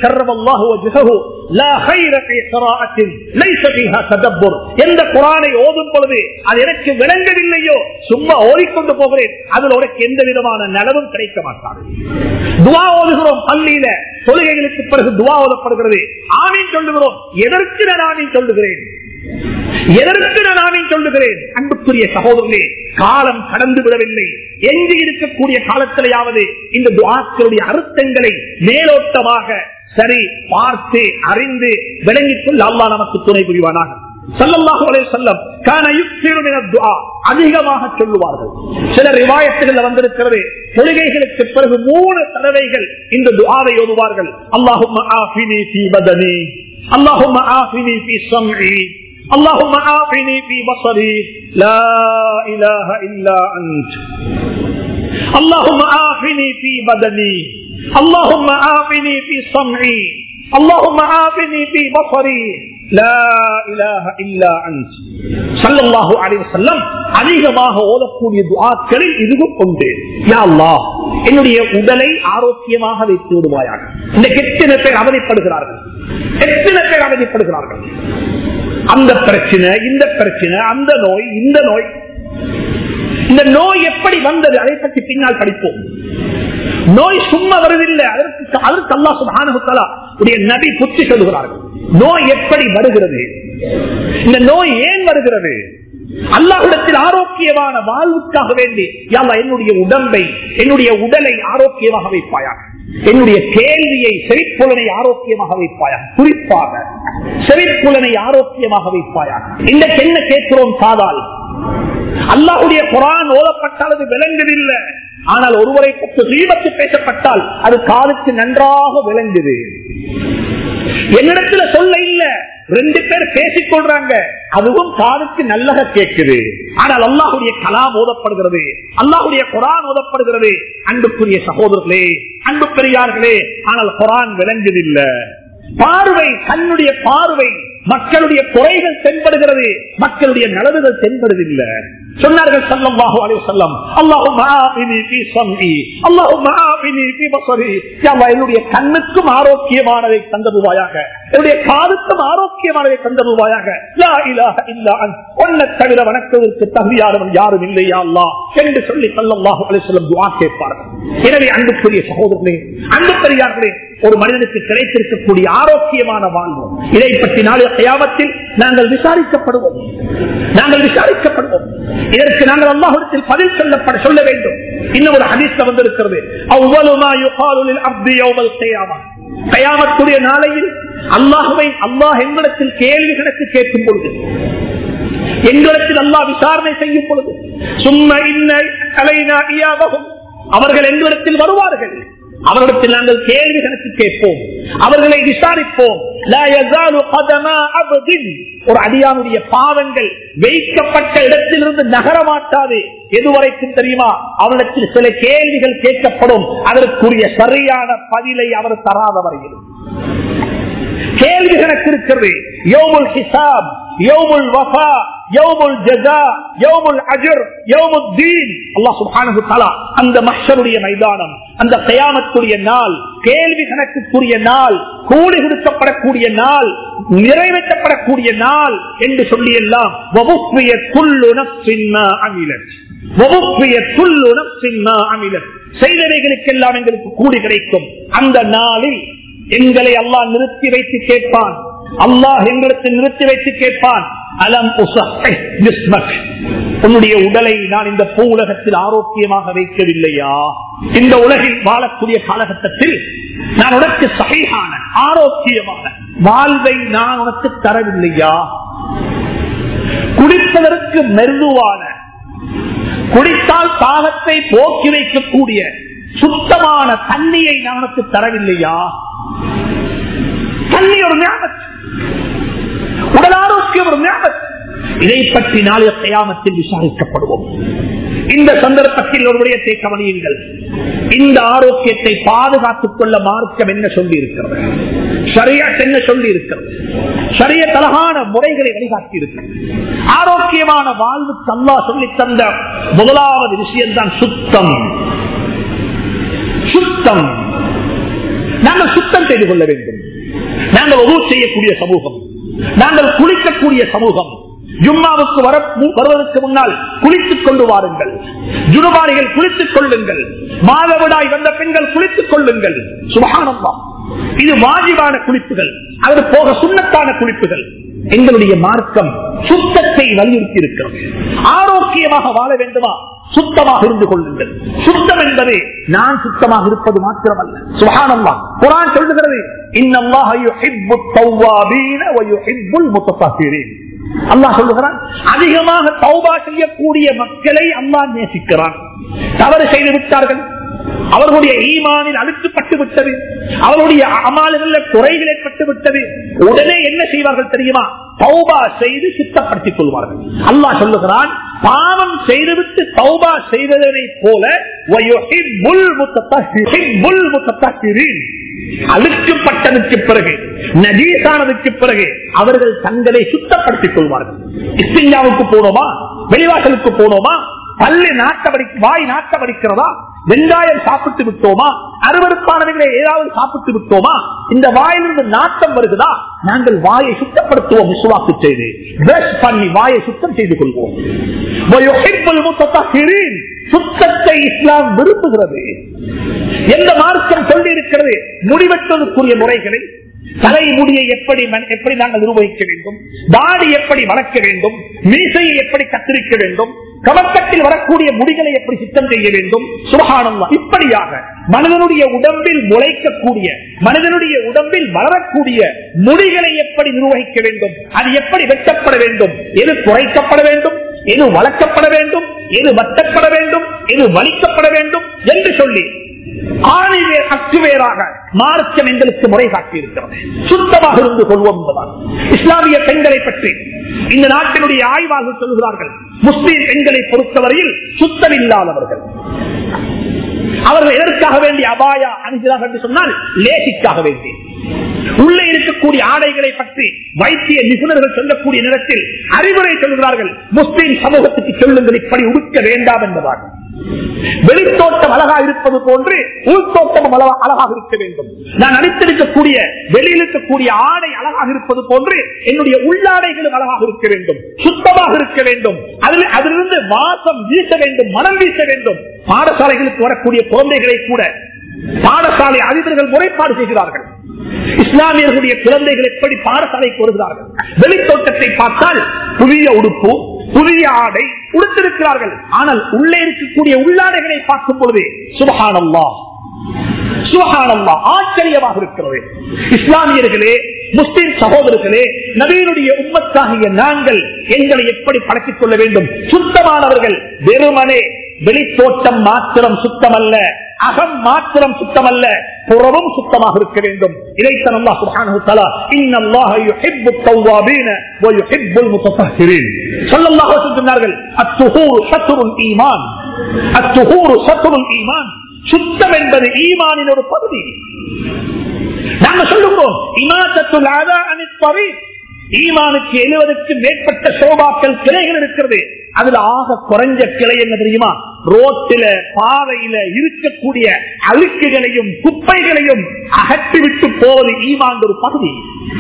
எந்த குரானை ஓதும் பொழுது அது எனக்கு விளங்கவில்லையோ சும்மா ஓடிக்கொண்டு போகிறேன் அதில் உனக்கு எந்த விதமான நலவும் கிடைக்க மாட்டாது துவா ஓதுகிறோம் பள்ளியில தொழுகைகளுக்கு பிறகு துவா ஓதப்படுகிறது ஆமீன் சொல்லுகிறோம் எதற்கு நான் ஆமீன் சொல்லுகிறேன் எதற்கு நான் ஆமீன் சொல்லுகிறேன் அன்புக்குரிய சகோதரர்களே காலம் கடந்து விடவில்லை எங்கு இருக்கக்கூடிய காலத்திலேயாவது இந்த துவாக்களுடைய அர்த்தங்களை மேலோட்டமாக சரி பார்த்து அறிந்து விளங்கிக் கொள்ள அல்லா நமக்கு துணை புரிவானாக சல்லல்லாஹு அலைஹி வஸல்லம் கான யுக்ஸிரு மின துஆ அதிகமாக சொல்லுவார்கள் சில ரிவாயத்துகள் வந்திருக்கிறது தொழுகைகளுக்கு பிறகு மூணு தடவைகள் இந்த துஆவை ஓதுவார்கள் அல்லாஹும்ம ஆஃபினி ஃபீ பதனி அல்லாஹும்ம ஆஃபினி ஃபீ ஸம்இ اللهم عافني في بصري لا إله إلا أنت اللهم عافني في بدني اللهم عافني في سمعي اللهم عافني في بصري لا إله إلا أنت صلى الله عليه وسلم அதிகமாக ஓதக்கூடிய துஆக்களில் இதுவும் உண்டு யா அல்லாஹ் என்னுடைய உடலை ஆரோக்கியமாக வைத்து விடுவாயாக இந்த எத்தனை பேர் அவதிப்படுகிறார்கள் எத்தனை பேர் அவதிப்படுகிறார்கள் அந்த பிரச்சனை இந்த பிரச்சனை அந்த நோய் இந்த நோய் இந்த நோய் எப்படி வந்தது அதை பற்றி பின்னால் படிப்போம் நோய் சும்மா வருவதில்லை அதற்கு அதற்கு அல்லா சுபானுத்தலா உடைய நபி புத்தி சொல்லுகிறார்கள் நோய் எப்படி வருகிறது இந்த நோய் ஏன் வருகிறது அல்லாஹிடத்தில் ஆரோக்கியமான வாழ்வுக்காக வேண்டி யாவா என்னுடைய உடம்பை என்னுடைய உடலை ஆரோக்கியமாக வைப்பாயாக என்னுடைய கேள்வியை செறிப்புலனை ஆரோக்கியமாக வைப்பாயாக குறிப்பாக செறிப்புலனை ஆரோக்கியமாக வைப்பாயாக இன்றைக்கு என்ன கேட்கிறோம் சாதால் அல்லாஹுடைய குரான் ஓதப்பட்டால் அது விளங்குதில்லை ஆனால் ஒருவரை பற்றி தீபத்து பேசப்பட்டால் அது காலுக்கு நன்றாக விளங்குது என்னிடத்துல சொல்ல இல்ல ரெண்டு பேர் பேசிக் கொள்றாங்க அதுவும் காதுக்கு நல்லக கேட்குது ஆனால் அல்லாஹுடைய கலாம் ஓதப்படுகிறது அல்லாஹுடைய குரான் ஓதப்படுகிறது அன்புக்குரிய சகோதரர்களே அன்பு பெரியார்களே ஆனால் குரான் விளங்குதில்லை பார்வை கண்ணுடைய பார்வை மக்களுடைய குறைகள் தென்படுகிறது மக்களுடைய நலவுகள் தென்படுவதில்லை சொன்னார்கள் சல்லல்லாஹு அலைஹி வஸல்லம் அல்லாஹும்ம ஆஃபினி ஃபீ ஸம்இ அல்லாஹும்ம ஆஃபினி ஃபீ பஸரி யா அல்லாஹ் என்னுடைய கண்ணுக்கும் ஆரோக்கியமானதை தந்தருவாயாக என்னுடைய காதுக்கும் ஆரோக்கியமானதை தந்தருவாயாக லா இலாஹ இல்லா அன் உன்னை தவிர வணக்கத்திற்கு தகுதியானவன் யாரும் இல்லை யா அல்லாஹ் என்று சொல்லி சல்லல்லாஹு அலைஹி வஸல்லம் துஆ கேட்பார்கள் எனவே அன்புக்குரிய சகோதரர்களே அன்பு பெரியார்களே ஒரு மனிதனுக்கு கிடைத்திருக்கக்கூடிய ஆரோக்கியமான வாழ்வு இதை பற்றி நாளை கயாமத்தில் நாங்கள் விசாரிக்கப்படுவோம் நாங்கள் விசாரிக்கப்படுவோம் இதற்கு நாங்கள் அல்லாஹிடத்தில் பதில் சொல்லப்பட சொல்ல வேண்டும் இன்னும் ஒரு ஹதீஸ்ல வந்திருக்கிறது அவ்வளவுமா யுகாலுலில் அப்தி யௌமல் கியாமா கயாமத்துடைய நாளையில் அல்லாஹுவை அல்லாஹ் எங்களிடத்தில் கேள்வி கணக்கு கேட்கும் பொழுது எங்களிடத்தில் அல்லாஹ் விசாரணை செய்யும் பொழுது சும்மா இன்ன அலைனா இயாவகும் அவர்கள் எங்களிடத்தில் வருவார்கள் அவரிடத்தில் நாங்கள் கேள்வி கணக்கு கேட்போம் அவர்களை விசாரிப்போம் லா யஸாலு கதமா அப்தின். ஒரு அடியானுடைய பாவங்கள் வைக்கப்பட்ட இடத்திலிருந்து நகரமாட்டாது எதுவரைக்கும் தெரியுமா அவரிடத்தில் சில கேள்விகள் கேட்கப்படும் அதற்குரிய சரியான பதிலை அவர் தராத வரையில் கேள்வி கணக்கு இருக்கிறது யோமுல் ஹிசாப் யோமுல் வஃபா யோமுல் ஜஸா யோமுல் அஜர் யோமுல் தீன் அல்லாஹ் சுப்ஹானஹு தஆலா அந்த மஹ்ஷருடைய மைதானம் அந்த கயாமத்துடைய நாள் கேள்வி கணக்குக்குரிய நாள் கூலி கொடுக்கப்படக்கூடிய நாள் நிறைவேற்றப்படக்கூடிய நாள் என்று சொல்லி எல்லாம் வபுக்விய குல்லு நஃப்ஸின் மா அமிலத் வபுக்விய குல்லு நஃப்ஸின் மா அமிலத் செய்தவைகளுக்கெல்லாம் எங்களுக்கு கூலி கிடைக்கும் அந்த நாளில் எங்களை அல்லாஹ் நிறுத்தி வைத்து கேட்பான் அல்லாஹ் எங்களுக்கு நிறுத்தி வைத்து கேட்பான் அலம் உசஹ்ஹி ஜிஸ்மக். உன்னுடைய உடலை நான் இந்த பூ உலகத்தில் ஆரோக்கியமாக வைக்கவில்லையா இந்த உலகில் வாழக்கூடிய காலகட்டத்தில் நான் உனக்கு சகையான ஆரோக்கியமான வாழ்வை நான் உனக்கு தரவில்லையா குடிப்பதற்கு மெருதுவான குடித்தால் தாகத்தை போக்கி வைக்கக்கூடிய சுத்தமான தண்ணியை நான் உனக்கு தரவில்லையா தண்ணி ஒரு ஞாபகம் உடல் ஆரோக்கியம் ஒரு ஞாபகம் இதை பற்றி நாளைய கயாமத்தில் விசாரிக்கப்படுவோம் இந்த சந்தர்ப்பத்தில் ஒரு விடயத்தை கவனியுங்கள் இந்த ஆரோக்கியத்தை பாதுகாத்துக் கொள்ள மார்க்கம் என்ன சொல்லி இருக்கிறது சரியாட் என்ன சொல்லி இருக்கிறது சரிய தலகான முறைகளை வழிகாட்டி இருக்கிறது ஆரோக்கியமான வாழ்வுக்கு அல்லா சொல்லி தந்த முதலாவது விஷயம்தான் சுத்தம் சுத்தம் நாங்கள் சுத்தம் செய்து கொள்ள வேண்டும் நாங்கள் உதவு செய்யக்கூடிய சமூகம் நாங்கள் குளிக்கக்கூடிய சமூகம் ஜும்மாவுக்கு வர வருவதற்கு முன்னால் குளித்துக் கொண்டு வாருங்கள் ஜுனுபாரிகள் குளித்துக் கொள்ளுங்கள் மாதவிடாய் வந்த பெண்கள் குளித்துக் கொள்ளுங்கள் சுபகானம்மா இது வாஜிபான குளிப்புகள் அது போக சுண்ணத்தான குளிப்புகள் எங்களுடைய மார்க்கம் சுத்தத்தை வலியுறுத்தி இருக்கிறது ஆரோக்கியமாக வாழ வேண்டுமா சுத்தமாக இருந்து கொள்ளுங்கள் சுத்தம் என்பது நான் சுத்தமாக இருப்பது மாத்திரமல்ல சுகானம்மா குரான் சொல்லுகிறது இன்னல்லாஹ யுஹிப்பு தவ்வாபீன வ யுஹிப்புல் முத்தத்தாஹிரீன் அல்லாஹ் சொல்லுகிறான் அதிகமாக தௌபா செய்யக்கூடிய மக்களை அல்லாஹ் நேசிக்கிறான் தவறு செய்து விட்டார்கள் அவர்களுடைய ஈமானில் அழுத்தப்பட்டு விட்டது அவருடைய அமால்கள குறைகள் ஏற்பட்டு விட்டது உடனே என்ன செய்வார்கள் தெரியுமா தௌபா செய்து சுத்தப்படுத்திக் கொள்வார்கள் அல்லாஹ் சொல்லுகிறான் பாவம் செய்துவிட்டு தௌபா செய்வதனை போல வயுஹிப்புல் முத்தத்தஹிரின். முத்தத்தஹிரின். அழுக்கப்பட்டதற்கு பிறகு நஜீசானதுக்கு பிறகு அவர்கள் தங்களை சுத்தப்படுத்திக் கொள்வார்கள் இஸ்திஞ்சாவுக்கு போனோமா வெளிவாசலுக்கு போனோமா பல்லு நாட்டபடி வாய் நாட்டபடிக்கிறதா வெங்காயம் சாப்பிட்டு விட்டோமா அருவறுப்பானவர்களை ஏதாவது சாப்பிட்டு விட்டோமா இந்த வாயிலிருந்து நாட்டம் வருகிறதா நாங்கள் வாயை சுத்தப்படுத்துவோம் விசுவாக்கு செய்து பிரஷ் பண்ணி வாயை சுத்தம் செய்து கொள்வோம் வயுஹிப்புல் முத்தத்தஹிரீன். சுத்தத்தை இஸ்லாம் விரும்புகிறது எந்த மார்க்கம் சொல்லி இருக்கிறது முடிவெட்டுவதற்குரிய முறைகளை தலை முடியை எப்படி மன்- எப்படி நாங்கள் நிர்வகிக்க வேண்டும் தாடி எப்படி வளர்க்க வேண்டும் மீசையை எப்படி கத்திரிக்க வேண்டும் கவக்கத்தில் வரக்கூடிய முடிகளை எப்படி சுத்தம் செய்ய வேண்டும் சுபகானம் இப்படியாக மனிதனுடைய உடம்பில் முளைக்கக்கூடிய மனிதனுடைய உடம்பில் வளரக்கூடிய முடிகளை எப்படி நிர்வகிக்க வேண்டும் அது எப்படி வெட்டப்பட வேண்டும் எது குறைக்கப்பட வேண்டும் எது வளர்க்கப்பட வேண்டும் எது வட்டப்பட வேண்டும் எது வலிக்கப்பட வேண்டும் என்று சொல்லி ஆணிவேர் அச்சுவேராக மார்க்கம் எங்களுக்கு முறை காட்டியிருக்கிறது சுத்தமாக இருந்து கொள்வோம் என்பதால் இஸ்லாமிய பெண்களை பற்றி இந்த நாட்டினுடைய ஆய்வாளர்கள் சொல்கிறார்கள் முஸ்லீம் பெண்களை பொறுத்தவரையில் சுத்தமில்லாதவர்கள் அவர்கள் எதற்காக வேண்டிய அபாயா அணுகிறார்கள் என்று சொன்னால் லேசிக்காக வேண்டி உள்ளே இருக்கக்கூடிய ஆடைகளை பற்றி வைத்திய நிபுணர்கள் சொல்லக்கூடிய நேரத்தில் அறிவுரை சொல்கிறார்கள் முஸ்லீம் சமூகத்துக்கு சொல்லுங்கள் இப்படி உடுக்க வேண்டாம் என்பதாக வெளித்தோட்டம் அழகா இருப்பது போன்று உள்தோட்டம் அழகாக இருக்க வேண்டும் நான் அடித்திருக்கக்கூடிய வெளியில் இருக்கக்கூடிய ஆடை அழகாக இருப்பது போன்று என்னுடைய உள்ளாடைகளும் அழகாக இருக்க வேண்டும் சுத்தமாக இருக்க வேண்டும் அதில் அதிலிருந்து வாசம் வீச வேண்டும் மனம் வீச வேண்டும் பாடசாலைகளுக்கு வரக்கூடிய குழந்தைகளை கூட பாடசாலை அதிபர்கள் முறைப்பாடு செய்கிறார்கள் இஸ்லாமியர்களுடைய குழந்தைகள் எப்படி பாடசாலைக்கு வருகிறார்கள் வெளித்தோட்டத்தை பார்த்தால் புதிய உடுப்பு புதிய ஆடை உடுத்திருக்கிறார்கள் ஆனால் உள்ளே இருக்கக்கூடிய உள்ளாடைகளை பார்க்கும் பொழுது சுபகானல்லா சுபகானல்லா ஆச்சரியமாக இருக்கிறது இஸ்லாமியர்களே முஸ்லிம் சகோதரர்களே நவீனுடைய உம்மத்தாகிய நாங்கள் எங்களை எப்படி பழக்கிக் கொள்ள வேண்டும் சுத்தமானவர்கள் வெறுமனே வெளித்தோட்டம் மாத்திரம் சுத்தமல்ல அகம் மாத்திரம் சுத்தமல்ல புறவும் சுத்தமாக இருக்க வேண்டும் இதைத்தான் அல்லாஹ் சுப்ஹானஹு தஆலா இன்னல்லாஹ யுஹிப்பு தவ்வாபீன வ யுஹிப்புல் முத்தஹஹிரீன் ஸல்லல்லாஹு அலைஹி சொன்னார்கள் அத்துஹூர் ஷத்ருல் ஈமான் அத்துஹூர் ஷத்ருல் ஈமான் சுத்தம் என்பது ஈமானின் ஒரு பகுதி நாங்க சொல்லுகிறோம் இமாசத்துல் ஆதா அனிப்பவி ஈமானுக்கு எழுவதற்கு மேற்பட்ட சோபாக்கள் கிளைகள் இருக்கிறது அதுல ஆக குறைஞ்ச கிளை என்ன தெரியுமா ரோட்டில பாதையில இருக்கக்கூடிய அழுக்குகளையும் குப்பைகளையும் அகற்றிவிட்டு போவது ஈமான் ஒரு பகுதி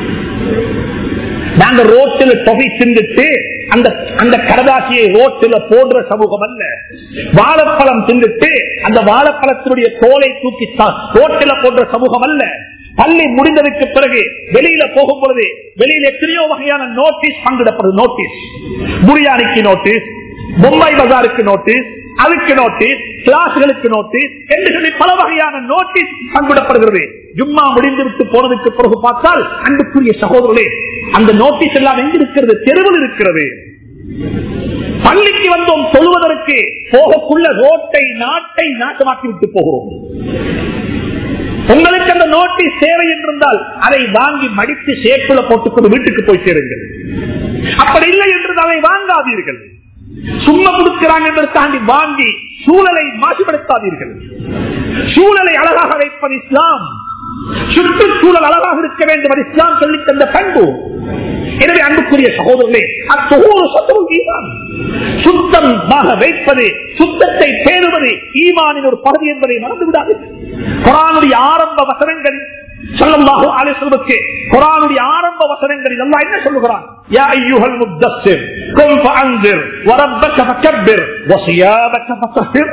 நாங்க ரோட்டில் தொகை தின்னுட்டு அந்த அந்த கடதாசியை ரோட்டில் போன்ற சமூகம் அல்ல வாழைப்பழம் தின்னுட்டு அந்த வாழைப்பழத்தினுடைய தோலை தூக்கி ரோட்டில் போன்ற சமூகம் அல்ல பள்ளி முடிந்ததுக்கு பிறகு வெளியில போகும் பொழுது வெளியில எத்தனையோ வகையான நோட்டீஸ் பங்கிடப்படுது நோட்டீஸ் புரியாணிக்கு நோட்டீஸ் மும்பை பஜாருக்கு நோட்டீஸ் அதுக்கு நோட்டீஸ் கிளாஸ்களுக்கு நோட்டீஸ் என்று சொல்லி பல வகையான நோட்டீஸ் பங்கிடப்படுகிறது ஜும்மா முடிந்துவிட்டு போனதுக்கு பிறகு பார்த்தால் அன்புக்குரிய சகோதரர்களே அந்த நோட்டீஸ் எல்லாம் எங்க இருக்கிறது தெருவில் இருக்கிறது பள்ளிக்கு வந்தோம் சொல்வதற்கு போகக்குள்ள ரோட்டை நாட்டை நாட்டமாக்கி விட்டு போகிறோம் உங்களுக்கு அந்த நோட்டீஸ் தேவை என்றிருந்தால் அதை வாங்கி மடித்து சேக்குள்ள போட்டுக்கொண்டு வீட்டுக்கு போய் சேருங்கள் அப்படி இல்லை என்று அதை வாங்காதீர்கள் சும்மா கொடுக்கிறாங்க என்பதற்காண்டி வாங்கி சூழலை மாசுபடுத்தாதீர்கள் சூழலை அழகாக வைப்பது இஸ்லாம் சுற்றுச்சூழல் அழகாக இருக்க வேண்டும் அது இஸ்லாம் சொல்லித் தந்த பண்பு எனவே அன்புக்குரிய சகோதரர்களே அத்தொகோரு சத்தமும் ஈமான் சுத்தமாக வைப்பது சுத்தத்தை பேணுவது ஈமானின் ஒரு பகுதி என்பதை மறந்துவிடாது குரானுடைய ஆரம்ப வசனங்களில் சொல்லமாக ஆலோசனுக்கு குரானுடைய ஆரம்ப வசனங்களில் எல்லாம் என்ன சொல்லுகிறான் யா ஐயுஹல் முத்தஸ்ஸிர் கும் ஃபஅன்திர் வரப்பக ஃபகப்பிர் வஸியாபக ஃபதஹிர்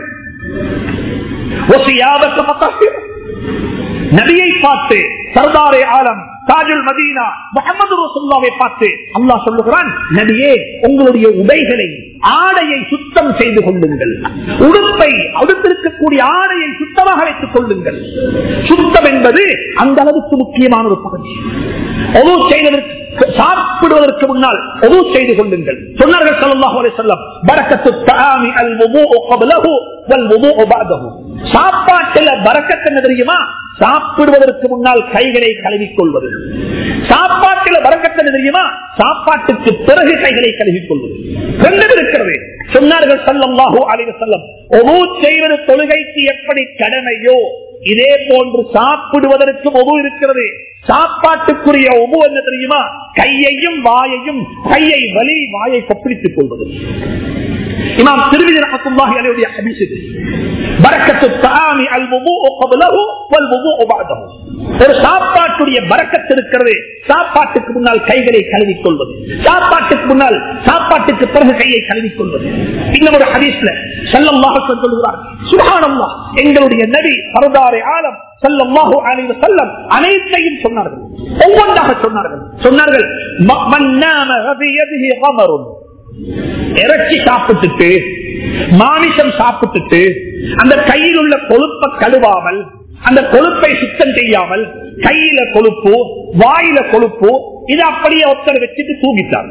வஸியாபக ஃபதஹிர் நபியை பார்த்து சர்தாரே ஆலம் தாஜுல் மதீனா முகமது ரசூல்லாவை பார்த்து அல்லாஹ் சொல்லுகிறான் நபியே உங்களுடைய உடைகளை ஆடையை சுத்தம் செய்து கொள்ளுங்கள் உடுப்பை அடுத்திருக்கக்கூடிய ஆடையை சுத்தமாக வைத்துக் கொள்ளுங்கள் சுத்தம் என்பது அந்த அளவுக்கு முக்கியமான ஒரு பகுதி ஒது செய்வதற்கு சாப்பிடுவதற்கு முன்னால் ஒது செய்து கொள்ளுங்கள் சொன்னார்கள் ஸல்லல்லாஹு அலைஹி வஸல்லம் பரக்கத்து தஆமி அல் வுதுஉ கப்லஹு வல் வுதுஉ பஅதஹு சாப்பாட்டுல பரக்கத் என்ன தெரியுமா சாப்பிடுவதற்கு முன்னால் கைகளை கழுவிக் கொள்வது சாப்பாட்டில் வரக்கத்தது தெரியுமா சாப்பாட்டுக்கு பிறகு கைகளை கழுவிக் கொள்வது ரெண்டும் இருக்கிறது சொன்னார்கள் சல்லல்லாஹு அலைஹி வஸல்லம் ஒவ்வொ செய்வது தொழுகைக்கு எப்படி கடமையோ இதே போன்று சாப்பிடுவதற்கு ஒவ்வொ இருக்கிறது சாப்பாட்டுக்குரிய ஒவ்வொரு என்ன தெரியுமா கையையும் வாயையும் கையை வலி வாயை கொப்பிடித்துக் கொள்வது இமாம் திருவிதி ரஹத்துல்லாஹி அலைஹி ஹதீஸ் இது பரக்கத்து தஆமி அல் வுதுஉ கப்லஹு வல் வுதுஉ பஅதஹு ஒரு சாப்பாட்டுடைய பரக்கத் இருக்கிறது சாப்பாட்டுக்கு முன்னால் கைகளை கழுவிக் கொள்வது சாப்பாட்டுக்கு முன்னால் சாப்பாட்டுக்கு பிறகு கையை கழுவிக் கொள்வது இன்னும் ஒரு ஹதீஸ்ல ஸல்லல்லாஹு அலைஹி சொல்கிறார் சுப்ஹானல்லாஹ் எங்களுடைய நபி சர்தாரே ஆலம் ஸல்லல்லாஹு அலைஹி வஸல்லம் அனைத்தையும் சொன்னார்கள் ஒவ்வொன்றாக சொன்னார்கள் சொன்னார்கள் மன் நாம ஃபி யதிஹி கமருன் இறைச்சி சாப்பிட்டுட்டு மாமிசம் சாப்பிட்டுட்டு அந்த கையில் உள்ள கொழுப்பை கழுவாமல் அந்த கொழுப்பை சுத்தம் செய்யாமல் கையில கொழுப்பு வாயில கொழுப்பு இது அப்படியே ஒருத்தர் வச்சுட்டு தூங்கிட்டார்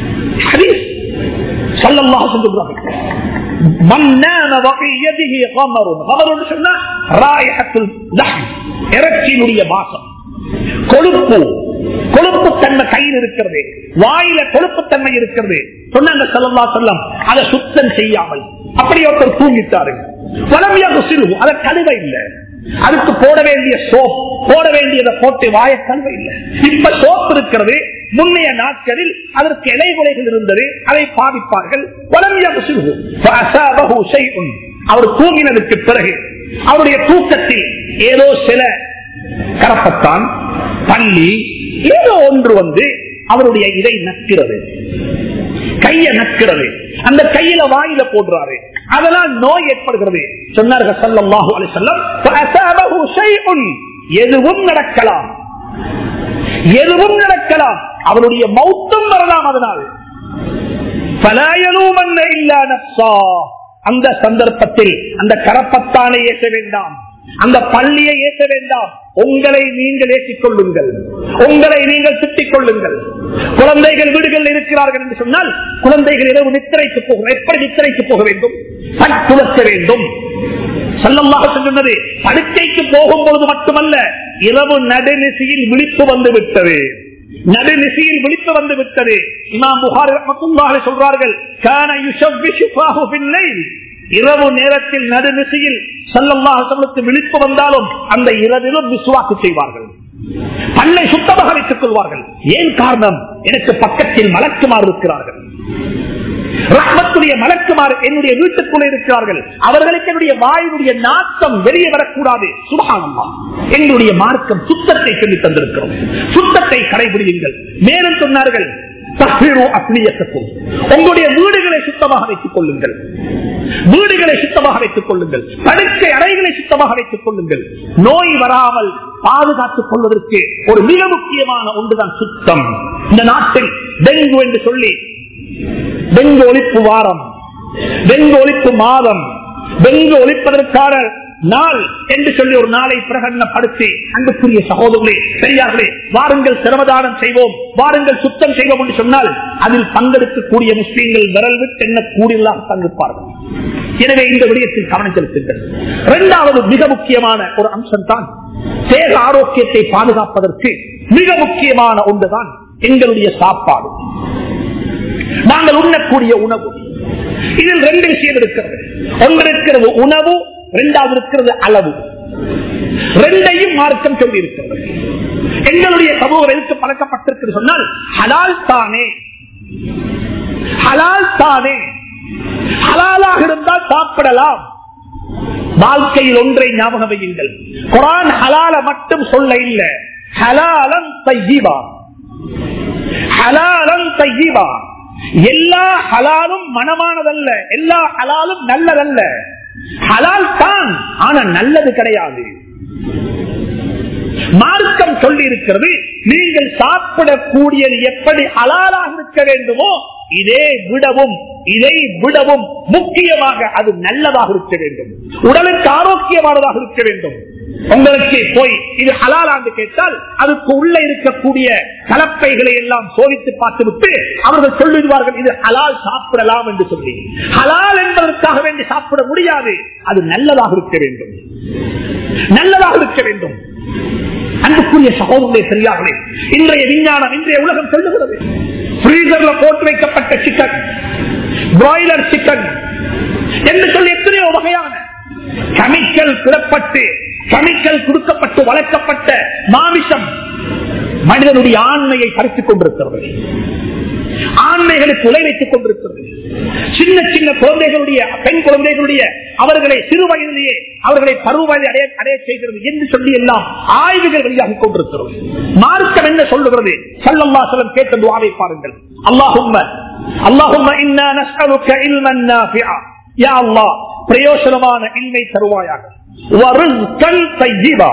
சொல்லமாக சொல்லுகிறாங்க இறைச்சியினுடைய வாசம் கொழுப்பு கொழுப்பு தன்மை கையில் இருக்கிறது வாயில கொழுப்பு தன்மை இருக்கிறது சொன்னாங்க சொல்லா சொல்லம் அதை சுத்தம் செய்யாமல் அப்படி ஒருத்தர் தூங்கிட்டாரு பழமையாக சிறு அதை கழுவ இல்லை அதுக்கு போட வேண்டிய சோப் போட வேண்டியதை போட்டு வாய கழுவ இல்லை இப்ப சோப் இருக்கிறது முன்னைய நாட்களில் அதற்கு இலைகுலைகள் இருந்தது அதை பாவிப்பார்கள் பழமையாக சிறு அவர் தூங்கினதுக்கு பிறகு அவருடைய தூக்கத்தில் ஏதோ சில கரப்பத்தான் பள்ளி ஏதோ ஒன்று வந்து அவருடைய இதை நக்கிறது கைய நக்கிறது அந்த கையில வாயில போடுறாரு அதனால் நோய் ஏற்படுகிறது சொன்னார்கள் சல்லல்லாஹு அலைஹி வஸல்லம் ஃபஅஸாபஹு ஷைஉன் எதுவும் நடக்கலாம் எதுவும் நடக்கலாம் அவருடைய மௌத்தம் வரலாம் அதனால் பலாயலூமன்ன இல்லா நப்சா. அந்த சந்தர்ப்பத்தில் அந்த கரப்பத்தானை ஏற்ற வேண்டாம் அந்த பள்ளியை ஏற்ற வேண்டாம் உங்களை நீங்கள் ஏற்றிக் கொள்ளுங்கள் உங்களை நீங்கள் திட்டிக் கொள்ளுங்கள் குழந்தைகள் வீடுகளில் இருக்கிறார்கள் என்று சொன்னால் குழந்தைகள் இரவு நித்திரைக்கு போக எப்படி நித்திரைக்கு போக வேண்டும் பட்டுவக்க வேண்டும் செல்லமாக சொன்னது படுக்கைக்கு போகும் பொழுது மட்டுமல்ல இரவு நடுநிசையில் விழிப்பு வந்து விட்டது நடுநிசையில் விழிப்பு வந்து விட்டது இமாம் புகாரி ரஹ்மத்துல்லாஹி சொல்றார்கள் கான யுஷவ்விஷு ஃபாஹு ஃபில் லைல். இரவு நேரத்தில் நடுநிசையில் சல்லல்லாஹு அலைஹி வஸல்லுக்கு விழிப்பு வந்தாலும் அந்த இரவிலும் விசுவாக்கு செய்வார்கள் பல்லை சுத்தமாக வைத்துக் கொள்வார்கள் ஏன் காரணம் எனக்கு பக்கத்தில் மலக்குமாறு இருக்கிறார்கள் ரஹ்மத்துடைய மலக்குமாறு என்னுடைய வீட்டுக்குள்ளே இருக்கிறார்கள் அவர்களுக்கு என்னுடைய வாயுடைய நாட்டம் வெளியே வரக்கூடாது சுபகானம்மா எங்களுடைய மார்க்கம் சுத்தத்தை சொல்லி தந்திருக்கிறோம் சுத்தத்தை கடைபிடியுங்கள் மேலும் சொன்னார்கள் தஹ்ரீரு அஸ்லியத்துக்கும். உங்களுடைய வீடுகளை சுத்தமாக வைத்துக் கொள்ளுங்கள் வீடுகளை சுத்தமாக வைத்துக் கொள்ளுங்கள் படுக்கை அறைகளை சுத்தமாக வைத்துக் கொள்ளுங்கள் நோய் வராமல் பாதுகாத்துக் கொள்வதற்கு ஒரு மிக முக்கியமான ஒன்றுதான் சுத்தம் இந்த நாட்டில் டெங்கு என்று சொல்லி டெங்கு ஒழிப்பு வாரம் டெங்கு ஒழிப்பு மாதம் டெங்கு ஒழிப்பதற்கான நாள் என்று சொல்லி ஒரு நாளை பிரகடனப்படுத்தி அன்புக்குரிய சகோதரர்களே பெரியார்களே வாருங்கள் சிரமதானம் செய்வோம் வாருங்கள் சுத்தம் செய்வோம் என்று சொன்னால் அதில் பங்கெடுக்கக்கூடிய முஸ்லீம்கள் விரல் விட்டு என்ன கூடியெல்லாம் பங்கெடுப்பார்கள் எனவே இந்த விடயத்தில் கவனம் செலுத்துங்கள் இரண்டாவது மிக முக்கியமான ஒரு அம்சம் தான் சேக ஆரோக்கியத்தை பாதுகாப்பதற்கு மிக முக்கியமான ஒன்றுதான் எங்களுடைய சாப்பாடு நாங்கள் உண்ணக்கூடிய உணவு இதில் ரெண்டு விஷயம் இருக்கிறது ஒன்று இருக்கிறது உணவு இரண்டாவது இருக்கிறது அளவு ரெண்டையும் மார்க்கம் சொல்லி இருக்கிறது எங்களுடைய சமூகம் எதுக்கு பழக்கப்பட்டிருக்கு சொன்னால் ஹலால் தானே ஹலால் தானே ஹலாலாக இருந்தால் சாப்பிடலாம் வாழ்க்கையில் ஒன்றை ஞாபகம் வையுங்கள் குரான் ஹலால மட்டும் சொல்ல இல்லை ஹலாலம் தையீபா ஹலாலம் தையீபா எல்லா ஹலாலும் மனமானதல்ல எல்லா ஹலாலும் நல்லதல்ல ஹலால் தான் ஆனா நல்லது கிடையாது மார்க்கம் சொல்லி இருக்கிறது நீங்கள் சாப்பிடக்கூடியது எப்படி ஹலாலாக இருக்க வேண்டுமோ இதே விடவும் இதை விடவும் முக்கியமாக அது நல்லதாக இருக்க வேண்டும் உடலுக்கு ஆரோக்கியமானதாக இருக்க வேண்டும் உங்களுக்கு போய் இது ஹலாலாண்டு கேட்டால் அதுக்கு உள்ள இருக்கக்கூடிய கலப்பைகளை எல்லாம் சோதித்து பார்த்துவிட்டு அவர்கள் சொல்லிடுவார்கள் இது ஹலால் சாப்பிடலாம் என்று சொல்லி ஹலால் என்பதற்காக வேண்டி சாப்பிட முடியாது அது நல்லதாக இருக்க வேண்டும் நல்லதாக இருக்க வேண்டும் அன்புக்குரிய சகோதரர்களே சரியாகவே இன்றைய விஞ்ஞானம் இன்றைய உலகம் சொல்லுகிறது ஃப்ரீசர்ல போட்டு வைக்கப்பட்ட சிக்கன் பிராய்லர் சிக்கன் என்று சொல்லி எத்தனையோ வகையான கெமிக்கல் கிடப்பட்டு கெமிக்கல் கொடுக்கப்பட்டு வளர்க்கப்பட்ட மாமிசம் மனிதனுடைய ஆண்மையை பறித்துக் கொண்டிருக்கிறது ஆண்மைகளுக்கு உலை வைத்துக் கொண்டிருக்கிறது சின்ன சின்ன குழந்தைகளுடைய பெண் குழந்தைகளுடைய அவர்களை சிறு வயதிலேயே அவர்களை பருவ வயதை அடைய அடைய செய்கிறது என்று சொல்லி எல்லாம் ஆய்வுகள் வெளியாக கொண்டிருக்கிறது மார்க்கம் என்ன சொல்லுகிறது சல்லல்லா செல்லம் கேட்ட துவாவை பாருங்கள் அல்லாஹும்ம அல்லாஹும்ம இன்னா நஸ்அலுக இல்மன் நாஃபிஆ யா அல்லாஹ் பிரயோசனமான இல்மை தருவாயாக வறுக்கல் தையிபா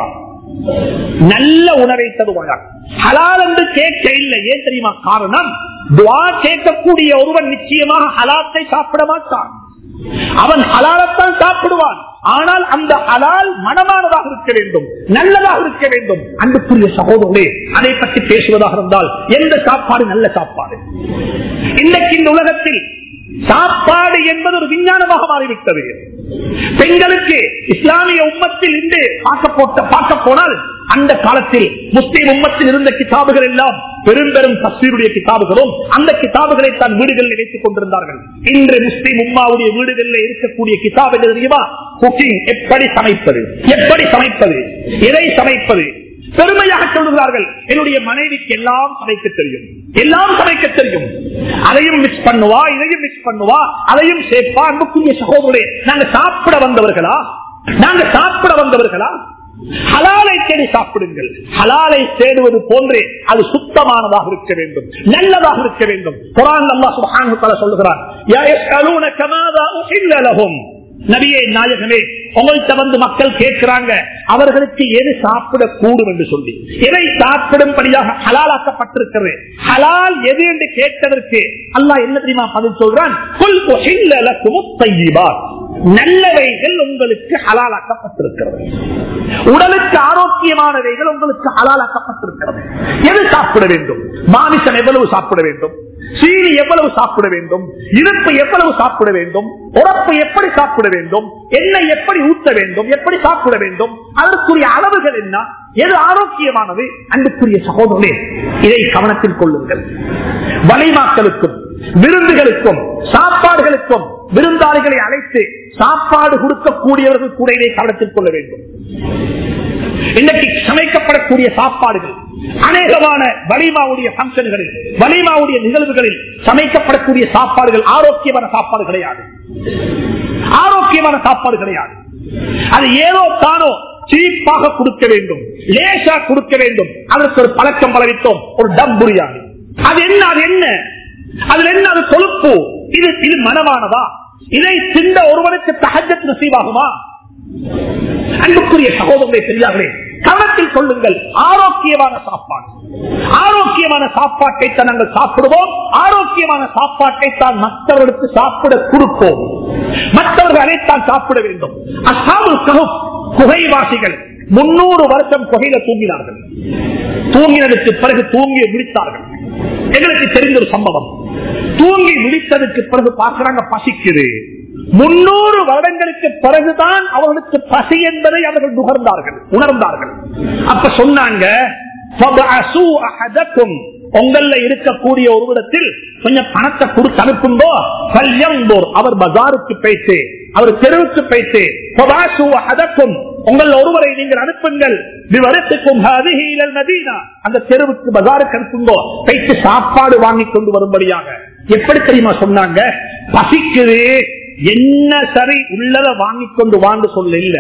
நல்ல உணவை தருவாயாக ஹலால் என்று கேட்க இல்லை ஏன் தெரியுமா காரணம் துவா கேட்கக்கூடிய ஒருவன் நிச்சயமாக ஹலாத்தை சாப்பிட மாட்டான் அவன் ஹலாலத்தான் சாப்பிடுவான் ஆனால் அந்த ஹலால் மனமானதாக இருக்க வேண்டும் நல்லதாக இருக்க வேண்டும் அன்புக்குரிய சகோதரர்களே அதை பற்றி பேசுவதாக இருந்தால் எந்த சாப்பாடு நல்ல சாப்பாடு இன்னைக்கு இந்த உலகத்தில் சாப்பாடு என்பது ஒரு விஞ்ஞானமாக மாறிவிட்டது பெண்களுக்கு இஸ்லாமிய உம்மத்தில் இருந்து பார்க்க போட்ட பார்க்க போனால் அந்த காலத்தில் முஸ்லீம் உம்மத்தில் இருந்த கிதாபுகள் எல்லாம் பெரும் பெரும் தஸ்வீருடைய கிதாபுகளும் அந்த கிதாபுகளை தான் வீடுகளில் வைத்துக் கொண்டிருந்தார்கள் இன்று முஸ்லீம் உம்மாவுடைய வீடுகளில் இருக்கக்கூடிய கிதாப் என்று தெரியுமா குக்கிங் எப்படி சமைப்பது எப்படி சமைப்பது எதை சமைப்பது பெருமையாக சொல்லுகிறார்கள் என்னுடைய மனைவிக்கு எல்லாம் சமைக்க தெரியும் எல்லாம் சமைக்க தெரியும் அதையும் மிக்ஸ் பண்ணுவா இதையும் மிக்ஸ் பண்ணுவா அதையும் சேர்ப்பா அன்புக்குரிய சகோதரே நாங்க சாப்பிட வந்தவர்களா நாங்க சாப்பிட வந்தவர்களா ஹலாலை தேடி சாப்பிடுங்கள் ஹலாலை தேடுவது போன்றே அது சுத்தமானதாக இருக்க வேண்டும் நல்லதாக இருக்க வேண்டும் குரான் அல்லா சுபான் சொல்லுகிறார் நபியே நாயகமே உங்கள்கிட்ட வந்து மக்கள் கேட்கிறாங்க அவர்களுக்கு எது சாப்பிட கூடும் என்று சொல்லி எதை சாப்பிடும்படியாக ஹலாலாக்கப்பட்டிருக்கிறது ஹலால் எது என்று கேட்டதற்கு அல்லாஹ் என்ன தெரியுமா பதில் சொல்றான் "குல் உஹில்ல லக்குமுத் தய்யிபாத்." நல்லவைகள் உங்களுக்கு ஹலாலாக்கப்பட்டிருக்கிறது உடலுக்கு ஆரோக்கியமானவைகள் உங்களுக்கு ஹலாலாக்கப்பட்டிருக்கிறது எது சாப்பிட வேண்டும் மாமிசம் எவ்வளவு சாப்பிட வேண்டும் சீனி எவ்வளவு சாப்பிட வேண்டும் இனிப்பு எவ்வளவு சாப்பிட வேண்டும் உறப்பு எப்படி சாப்பிட வேண்டும் எண்ணெய் எப்படி ஊட்ட வேண்டும் எப்படி சாப்பிட வேண்டும் அதற்குரிய அளவுகள் என்ன எது ஆரோக்கியமானது அன்புக்குரிய சகோதரே இதை கவனத்தில் கொள்ளுங்கள் வலிமாக்களுக்கும் விருந்துகளுக்கும் சாப்பாடுகளுக்கும் விருந்தாளிகளை அழைத்து சாப்பாடு கொடுக்கக்கூடியவர்கள் கூட இதை கவனத்தில் கொள்ள வேண்டும் இன்னைக்கு சமைக்கப்படக்கூடிய சாப்பாடுகள் அநேகமான வலிமாவுடைய பங்கன்களில் வலிமாவுடைய நிகழ்வுகளில் சமைக்கப்படக்கூடிய சாப்பாடுகள் ஆரோக்கியமான சாப்பாடு கிடையாது ஆரோக்கியமான சாப்பாடு கிடையாது அது ஏதோ தானோ சீப்பாக கொடுக்க வேண்டும் லேசா கொடுக்க வேண்டும் அதற்கு ஒரு பழக்கம் பழவித்தோம் ஒரு டம் புரியாது அது என்ன அது என்ன அதுல என்ன அது கொழுப்பு இது இது மனமானதா இதை திண்ட ஒருவனுக்கு தகஜத் நசீவாகுமா அன்புக்குரிய சகோதரரை பெரியார்களே கவனத்தில் கொள்ளுங்கள் ஆரோக்கியமான சாப்பாடு ஆரோக்கியமான சாப்பாட்டை தான் நாங்கள் சாப்பிடுவோம் ஆரோக்கியமான சாப்பாட்டை தான் மற்றவர்களுக்கு சாப்பிட கொடுப்போம் மற்றவர்கள் அதைத்தான் சாப்பிட வேண்டும் அசாமல் கஹுப் குகைவாசிகள் முன்னூறு வருஷம் குகையில தூங்கினார்கள் தூங்கினதுக்கு பிறகு தூங்கி முடித்தார்கள் எங்களுக்கு தெரிந்த ஒரு சம்பவம் தூங்கி முடித்ததுக்கு பிறகு பார்க்கிறாங்க பசிக்குது முன்னூறு வருடங்களுக்கு பிறகுதான் அவர்களுக்கு பசி என்பதை அவர்கள் நுகர்ந்தார்கள் உணர்ந்தார்கள் அப்ப சொன்னாங்க "ஃபபஅசூ அஹதக்கும்." உங்கள்ல இருக்கக்கூடிய ஒரு இடத்தில் கொஞ்சம் பணத்தை கொடுத்து அனுப்புங்கோ பல்யம்போர் அவர் பஜாருக்கு போயிட்டு அவர் தெருவுக்கு போயிட்டு "ஃபபஅசூ அஹதக்கும்." உங்கள் ஒருவரை நீங்கள் அனுப்புங்கள் விவரத்துக்கும் ஹதிஹி இலல் மதீனா. அந்த தெருவுக்கு பஜாருக்கு அனுப்புங்கோ போயிட்டு சாப்பாடு வாங்கி கொண்டு வரும்படியாக எப்படி தெரியுமா சொன்னாங்க பசிக்குது என்ன சரி உள்ளத வாங்கி கொண்டு வான்னு சொல்ல இல்ல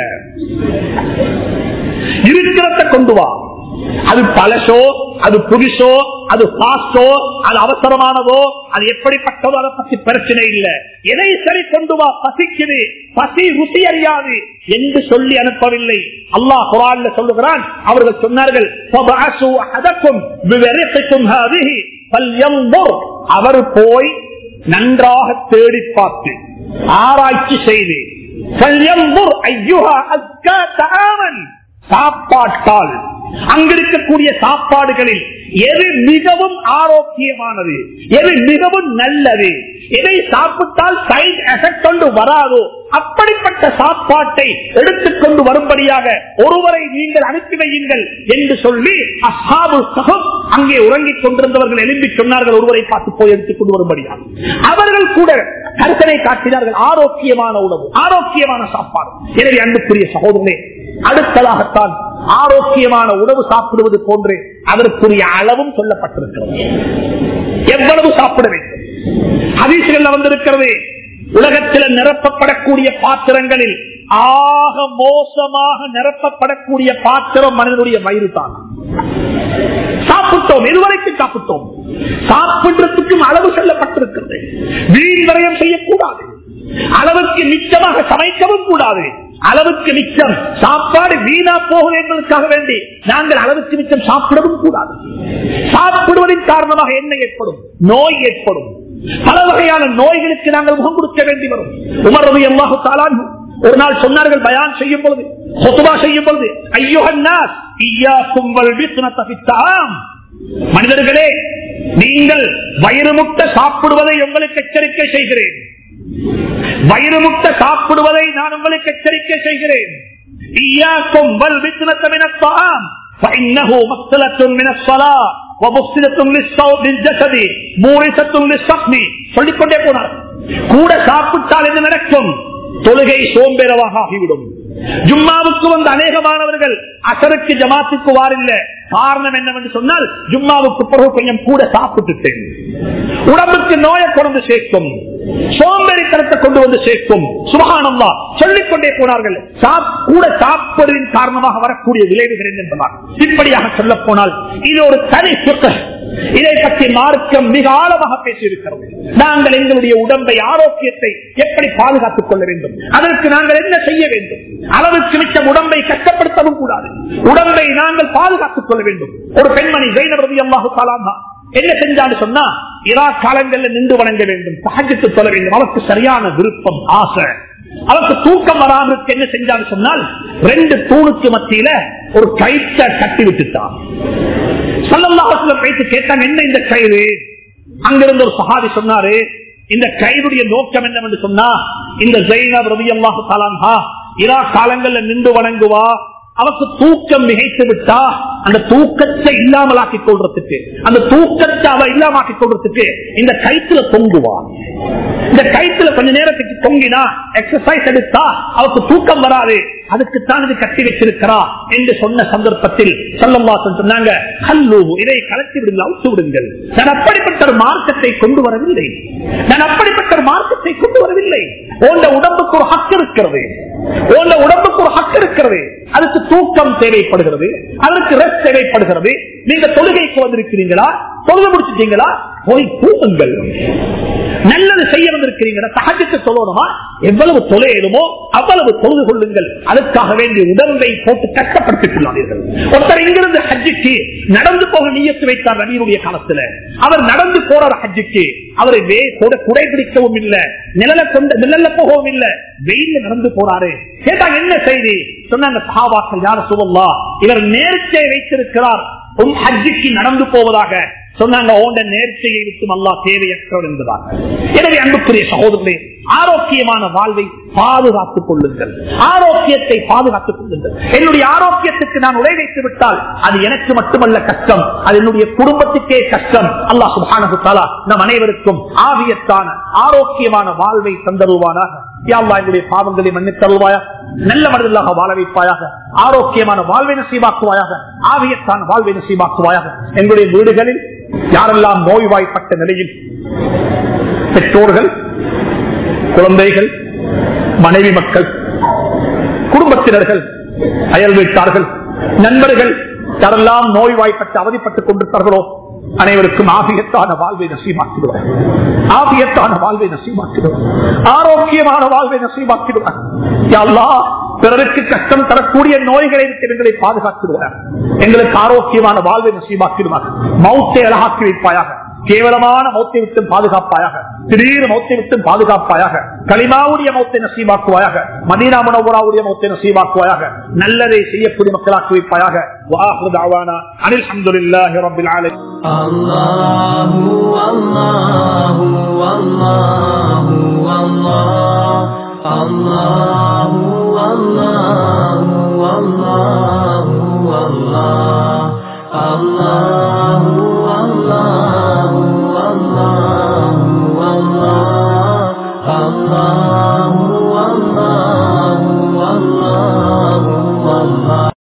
இருக்கிறத கொண்டு வா அது பழசோ அது புதுசோ அது பாஸ்டோ அது அவசரமானதோ அது எப்படிப்பட்டதோ அதை பத்தி பிரச்சனை இல்ல எதை சரி கொண்டு வா பசிக்குது பசி ருசி அறியாது என்று சொல்லி அனுப்பவில்லை அல்லாஹ் குரான்ல சொல்லுகிறான் அவர்கள் சொன்னார்கள் "ஃபபஅசூ அஹதக்கும் பிவரிஹிக்கும் ஹாதிஹி ஃபல்யன்ظுர்." அவர் போய் நன்றாக தேடி பார்த்து ஆராய்ச்சி செய்து "ஃபல்யன்ظுர் ஐயுஹா அஸ்கா தஆமன்." சாப்பாட்டால் அங்கிருக்கக்கூடிய சாப்பாடுகளில் எது மிகவும் ஆரோக்கியமானது எது மிகவும் நல்லது எதை சாப்பிட்டால் சைட் எஃபெக்ட் கொண்டு வராதோ அப்படிப்பட்ட சாப்பாட்டை எடுத்துக்கொண்டு வரும்படியாக ஒருவரை நீங்கள் அனுப்பி வையுங்கள் என்று சொல்லி அசாபு சகம் அங்கே உறங்கிக் கொண்டிருந்தவர்கள் எழுப்பி சொன்னார்கள் ஒருவரை பார்த்து போய் எடுத்துக்கொண்டு வரும்படியாக அவர்கள் கூட கருத்தனை காட்டினார்கள் ஆரோக்கியமான உணவு ஆரோக்கியமான சாப்பாடு எனவே அன்புக்குரிய சகோதரனே அடுத்ததாகத்தான் ஆரோக்கியமான உணவு சாப்பிடுவது போன்று அதற்குரிய அளவும் சொல்லப்பட்டிருக்கிறது எவ்வளவு சாப்பிட வேண்டும் ஹதீசுகள் வந்திருக்கிறது உலகத்தில் நிரப்பப்படக்கூடிய பாத்திரங்களில் ஆக மோசமாக நிரப்பப்படக்கூடிய பாத்திரம் மனிதனுடைய வயிறு தான் சாப்பிட்டோம் இதுவரைக்கும் சாப்பிட்டோம் சாப்பிடுறதுக்கும் அளவு சொல்லப்பட்டிருக்கிறது வீண் வரையம் செய்யக்கூடாது அளவுக்கு மிச்சமாக சமைக்கவும் கூடாது அளவுக்கு மிச்சம் சாப்பாடு வீணா போகும் என்பதற்காக வேண்டி நாங்கள் அளவுக்கு மிச்சம் சாப்பிடவும் கூடாது சாப்பிடுவதன் காரணமாக என்ன ஏற்படும் நோய் ஏற்படும் பல வகையான நோய்களுக்கு நாங்கள் முகம் கொடுக்க வேண்டி வரும் உமரது எல்லாஹு தாலான் ஒரு நாள் சொன்னார்கள் பயான் செய்யும் பொழுது சொத்துவா செய்யும் பொழுது ஐயோகன்னாஸ் ஐயா கும்பல் வித்துனத்தாம் மனிதர்களே நீங்கள் வயிறு முட்ட சாப்பிடுவதை உங்களுக்கு எச்சரிக்கை செய்கிறேன் வயிறு முட்ட சாப்பிடுவதை நான் உங்களுக்கு எச்சரிக்கை செய்கிறேன் إياكم والفتنة من الطعام فإنه مقتلة من الصلاة ومفسدة للصوت للجسد مورثة للصقم சொல்லிக்கொண்டே போனார் கூட சாப்பிட்டால் என்ன நடக்கும் தொழுகை சோம்பேறவாக ஆகிவிடும் ஜும்மாவுக்கு வந்த அநேகமானவர்கள் அசருக்கு ஜமாத்துக்கு வாரில்ல காரணம் என்னவென்று சொன்னால் ஜும்மாவுக்கு பிறகு கொஞ்சம் கூட சாப்பிட்டுட்டேன் உடம்புக்கு நோயை கொண்டு சேர்க்கும் சோம்பேறித்தனத்தை கொண்டு வந்து சேர்க்கும் சுபகானந்தா சொல்லிக் கொண்டே போனார்கள் சாப்- கூட சாப்பிடுவதன் காரணமாக வரக்கூடிய விளைவுகள் என்ன என்பதால் இப்படியாக சொல்ல போனால் இது ஒரு தனி சுக்க இதை பற்றி மார்க்கம் மிக ஆழமாக பேசியிருக்கிறது நாங்கள் எங்களுடைய உடம்பை ஆரோக்கியத்தை எப்படி பாதுகாத்துக் கொள்ள வேண்டும் அதற்கு நாங்கள் என்ன செய்ய வேண்டும் அளவுக்கு மிச்ச உடம்பை கஷ்டப்படுத்தவும் கூடாது உடம்பை நாங்கள் பாதுகாத்துக் கொள்ள வேண்டும் ஒரு பெண்மணி ஜெயினபதி அல்லாஹு காலாமா என்ன செஞ்சான்னு சொன்னா இரா காலங்கள்ல நின்று வணங்க வேண்டும் சகஜத்து சொல்ல வேண்டும் அவருக்கு சரியான விருப்பம் ஆசை அவருக்கு தூக்கம் வராமல் என்ன செஞ்சான்னு சொன்னால் ரெண்டு தூணுக்கு மத்தியில ஒரு கயிற்ற கட்டி விட்டுட்டான் சொல்லல்லாஹத்துல பேச்சு கேட்டாங்க என்ன இந்த கயிறு அங்கிருந்து ஒரு சகாதி சொன்னாரு இந்த கயிறுடைய நோக்கம் என்னவென்று சொன்னா இந்த ஜெயினப் ரவி அல்லாஹு காலான்ஹா இரா காலங்கள்ல நின்று வணங்குவா அவருக்கு தூக்கம் மிகைத்து விட்டா அந்த தூக்கத்தை இல்லாமலாக்கி கொள்றதுக்கு அந்த தூக்கத்தை அவ இல்லாமக்கி கொள்றதுக்கு இந்த கயிற்றுல தொங்குவா இந்த கயிற்றுல கொஞ்ச நேரத்துக்கு தொங்கினா எக்ஸசைஸ் எடுத்தா அவருக்கு தூக்கம் வராது அதுக்குத்தான் இது கட்டி வச்சிருக்கிறா என்று சொன்ன சந்தர்ப்பத்தில் சொல்லம்வாசன் சொன்னாங்க கல்லு இதை கலத்தி விடுங்கள் அவுத்து விடுங்கள் நான் அப்படிப்பட்ட ஒரு மார்க்கத்தை கொண்டு வரவில்லை நான் அப்படிப்பட்ட ஒரு மார்க்கத்தை கொண்டு வரவில்லை உங்க உடம்புக்கு ஒரு ஹக்கு இருக்கிறது உங்க உடம்புக்கு ஒரு ஹக்கு இருக்கிறது அதுக்கு தூக்கம் தேவைப்படுகிறது அதற்கு ரெஸ்ட் தேவைப்படுகிறது நீங்க தொழுகைக்கு வந்திருக்கிறீங்களா தொழுது முடிச்சிட்டீங்களா போய் தூங்குங்கள் நல்லது செய்ய வந்திருக்கிறீங்களா சகஜத்தை சொல்லணுமா எவ்வளவு தொலையுமோ அவ்வளவு தொழுது கொள்ளுங்கள் அதுக்காக வேண்டிய உடம்பை போட்டு கஷ்டப்படுத்திக் கொள்ளாதீர்கள் ஒருத்தர் இங்கிருந்து ஹஜ்ஜுக்கு நடந்து போக நீயத்து வைத்தார் நவீனுடைய காலத்துல அவர் நடந்து போறார் ஹஜ்ஜுக்கு அவரை வே கூட குடை பிடிக்கவும் இல்ல நிழல கொண்டு நிழல்ல போகவும் இல்ல வெயில நடந்து போறாரு கேட்டாங்க என்ன செய்தி சொன்னாங்க சஹாபாக்கள் யார சொல்லலாம் இவர் நேர்ச்சியை வைத்திருக்கிறார் உம் ஹஜ்ஜுக்கு நடந்து போவதாக சொன்னாங்க ஓண்ட நேர்ச்சியை விட்டு அல்லா தேவையற்றவர் என்பதாக எனவே அன்புக்குரிய சகோதரர்களே ஆரோக்கியமான வாழ்வை பாதுகாத்துக் கொள்ளுங்கள் ஆரோக்கியத்தை பாதுகாத்துக் கொள்ளுங்கள் என்னுடைய ஆரோக்கியத்துக்கு நான் உரை வைத்து விட்டால் அது எனக்கு மட்டுமல்ல கஷ்டம் அது என்னுடைய குடும்பத்துக்கே கஷ்டம் அல்லா சுபானு தாலா நம் அனைவருக்கும் ஆவியத்தான ஆரோக்கியமான வாழ்வை தந்தருவானாக யாழ்லா என்னுடைய பாவங்களை மன்னித்தருவாயா நல்ல மனிதர்களாக வாழ வைப்பாயாக ஆரோக்கியமான வாழ்வை நசீவாக்குவாயாக ஆவியத்தான வாழ்வை நசீவாக்குவாயாக எங்களுடைய வீடுகளில் யாரெல்லாம் நோய்வாய்ப்பட்ட நிலையில் பெற்றோர்கள் குழந்தைகள் மனைவி மக்கள் குடும்பத்தினர்கள் அயல் வீட்டார்கள் நண்பர்கள் யாரெல்லாம் நோய்வாய்ப்பட்டு அவதிப்பட்டுக் கொண்டிருப்பார்களோ அனைவருக்கும் ஆபியத்தான வாழ்வை நசீமாக்கிடுவார் ஆபியத்தான வாழ்வை நசீமாக்கிடுவார் ஆரோக்கியமான வாழ்வை நசீமாக்கிடுவார் யாழ்லா பிறருக்கு கஷ்டம் தரக்கூடிய நோய்களை விட்டு எங்களை பாதுகாத்திடுவார் எங்களுக்கு ஆரோக்கியமான வாழ்வை நசீமாக்கிடுவார் மௌத்தை அழகாக்கி வைப்பாயாக கேவலமான மௌத்தை விட்டு பாதுகாப்பாயாக திடீர் மௌத்தை விட்டு பாதுகாப்பாயாக களிமாவுடைய மௌத்தை நசீபாக்குவாயாக மதீனா முனவராவுடைய மௌத்தை நசீபாக்குவாயாக நல்லதை செய்யக்கூடிய மக்களாக்கி வைப்பாயாக அனில் அஹமதுல்லாஹி ரபில் ஆலமீன் الله الله الله الله الله